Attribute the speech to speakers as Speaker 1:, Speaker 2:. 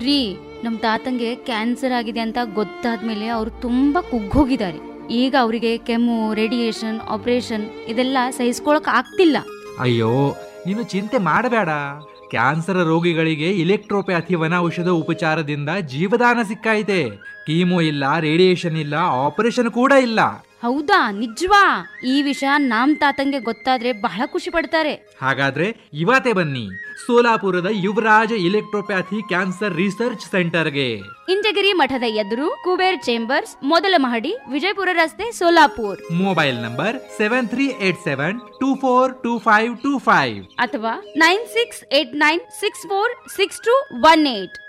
Speaker 1: ರೀ ನಮ್ ತಾತಂಗೆ ಕ್ಯಾನ್ಸರ್ ಆಗಿದೆ ಅಂತ ಗೊತ್ತಾದ್ಮೇಲೆ ಅವ್ರು ತುಂಬಾ ಕುಗ್ಗೋಗಿದ್ದಾರೆ ಈಗ ಅವರಿಗೆ ಕೆಮ್ಮು ರೇಡಿಯೇಷನ್ ಆಪರೇಷನ್ ಇದೆಲ್ಲ ಸಹಿಸ್ಕೊಳಕ್ ಆಗ್ತಿಲ್ಲ
Speaker 2: ಅಯ್ಯೋ ನೀನು ಚಿಂತೆ ಮಾಡಬೇಡ ಕ್ಯಾನ್ಸರ್ ರೋಗಿಗಳಿಗೆ ಇಲೆಕ್ಟ್ರೋಪ್ಯಾಥಿ ವನ ಔಷಧ ಉಪಚಾರದಿಂದ ಜೀವದಾನ ಸಿಕ್ಕಾಯಿತೆ ಕೀಮೋ ಇಲ್ಲ ರೇಡಿಯೇಷನ್ ಇಲ್ಲ ಆಪರೇಷನ್ ಕೂಡ ಇಲ್ಲ
Speaker 1: ಹೌದಾ ನಿಜವಾ ಈ ವಿಷಯ ನಮ್ ತಾತಂಗೆ ಗೊತ್ತಾದ್ರೆ ಬಹಳ ಖುಷಿ ಪಡ್ತಾರೆ
Speaker 2: ಹಾಗಾದ್ರೆ ಇವತ್ತೇ ಬನ್ನಿ ಸೋಲಾಪುರದ ಯುವರಾಜ ಇಲೆಕ್ಟ್ರೋಪ್ಯಾಥಿ ಕ್ಯಾನ್ಸರ್ ರಿಸರ್ಚ್ ಸೆಂಟರ್ಗೆ
Speaker 1: ಇಂಟಗಿರಿ ಮಠದ ಎದುರು ಕುಬೇರ್ ಚೇಂಬರ್ಸ್ ಮೊದಲ ಮಹಡಿ ವಿಜಯಪುರ ರಸ್ತೆ Solapur
Speaker 2: mobile number seven three eight seven two four two five two five
Speaker 1: ಅಥವಾ nine six eight nine six four six two one eight